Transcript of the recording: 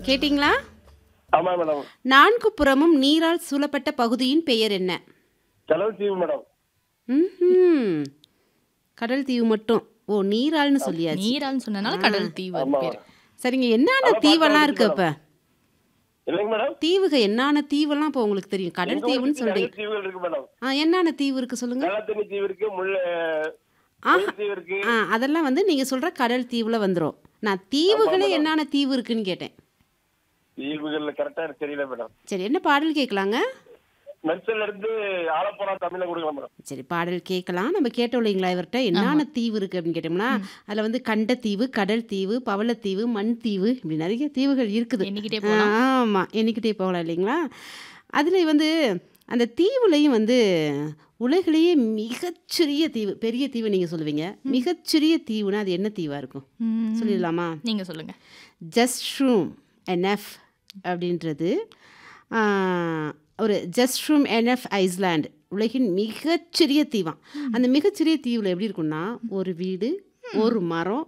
கேட்டிங்களா ஆமா மேடம் நான்கு புறமும் நீரால் சூழப்பட்ட பகுதியின் பெயர் என்ன கடல் தீவு மேடம் ம்ஹும். கடல் தீவு மட்டும் ஓ நீரால்னு சொல்லியாச்சு நீரான்னு சொன்னனால கடல் தீவு அது ஆமா பேரு சரிங்க என்னென்ன தீவெல்லாம் இருக்கு இப்ப இல்லைங்க மேடம் தீவுக என்னென்ன தீவெல்லாம் இப்போ உங்களுக்கு தெரியும் கடல் எங்க தீவுன்னு ஊருக்கு நிறைய சொல்றீங்க தீவுகள் இருக்கு மேடம் ஆ என்னென்ன தீவு இருக்கு சொல்லுங்க வெள்ளத்தண்ணி தீவு இருக்கு முள்ள ஆஹா. முயல் தீவு இருக்கு ஆ அதெல்லாம் வந்து நீங்க சொல்ற கடல் தீவுல வந்துரும் நான் தீவுகளே என்னென்ன தீவு இருக்குன்னு கேட்டேன் தீவுகள்ல கரெக்டா எனக்கு தெரியல மேடம் சரி என்ன பாடல் கேட்கலாங்க மெர்சல்ல இருந்து ஆலப்புறா தமிழ்ல கொடுக்கலாம் மேடம் சரி பாடல் கேட்கலாம் நம்ம கேட்டோம் இல்லைங்களா இவர்கிட்ட என்னென்ன தீவு இருக்கு அப்படின்னு கேட்டோம்னா அதுல வந்து கண்டத்தீவு கடல் தீவு பவளத்தீவு மண் தீவு இப்படி நிறைய தீவுகள் இருக்குது எண்ணிக்கிட்டே போலாம் ஆமா எண்ணிக்கிட்டே போகலாம் இல்லைங்களா அதுல வந்து அந்த தீவுலையும் வந்து உலகிலேயே மிகச்சிறிய தீவு பெரிய தீவு நீங்க சொல்லுவீங்க மிகச்சிறிய தீவுனா அது என்ன தீவா இருக்கும் ம், சொல்லிடலாமா நீங்க சொல்லுங்க ஜஸ்ட் ரூம் என்எஃப் அப்படின்றது ஆ, ஒரு ஜஸ்ட் ரூம் என்எஃப் ஐஸ்லாண்ட் உலகின் மிகச்சிறிய தீவாம் அந்த மிகச்சிறிய தீவில் எப்படி இருக்கும்னா ஒரு வீடு ஒரு மரம்